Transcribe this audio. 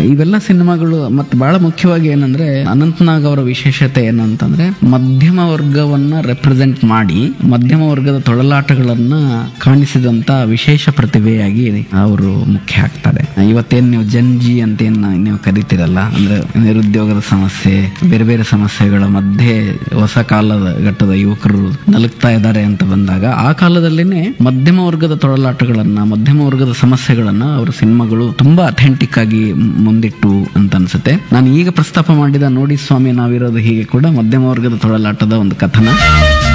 ಇವೆಲ್ಲ ಸಿನಿಮಾಗಳು ಮತ್ತೆ ಬಹಳ ಮುಖ್ಯವಾಗಿ ಏನಂದ್ರೆ ಅನಂತನಾಗ್ ಅವರ ವಿಶೇಷತೆ ಏನು ಅಂತಂದ್ರೆ ಮಧ್ಯಮ ವರ್ಗವನ್ನ ರೆಪ್ರೆಸೆಂಟ್ ಮಾಡಿ ಮಧ್ಯಮ ವರ್ಗದ ತೊಳಲಾಟಗಳನ್ನ ಕಾಣಿಸಿದಂತ ವಿಶೇಷ ಪ್ರತಿಭೆಯಾಗಿ ಅವರು ಮುಖ್ಯ ಆಗ್ತಾರೆ ಇವತ್ತೇನ್ ನೀವು ಜನ್ಜಿ ಅಂತ ಏನ್ ನೀವು ಕರಿತೀರಲ್ಲ ಅಂದ್ರೆ ನಿರುದ್ಯೋಗದ ಸಮಸ್ಯೆ ಬೇರೆ ಬೇರೆ ಸಮಸ್ಯೆಗಳ ಮಧ್ಯೆ ಹೊಸ ಕಾಲದ ಘಟ್ಟದ ಯುವಕರು ನಲುಗ್ತಾ ಇದ್ದಾರೆ ಅಂತ ಬಂದಾಗ ಆ ಕಾಲದಲ್ಲಿನೇ ಮಧ್ಯಮ ವರ್ಗದ ತೊಳಲಾಟಗಳನ್ನ ಮಧ್ಯಮ ವರ್ಗದ ಸಮಸ್ಯೆಗಳನ್ನ ಅವರ ಸಿನಿಮಾಗಳು ತುಂಬಾ ಅಥೆಂಟಿಕ್ ಆಗಿ ಮ್- ಮುಂದಿಟ್ಟು ಅಂತ ಅನ್ಸುತ್ತೆ ನಾನು ಈಗ ಪ್ರಸ್ತಾಪ ಮಾಡಿದ ನೋಡಿ ಸ್ವಾಮಿ ನಾವಿರೋದು ಹೀಗೆ ಕೂಡ ಮಧ್ಯಮ ವರ್ಗದ ತೊಳಲಾಟದ ಒಂದು ಕಥನ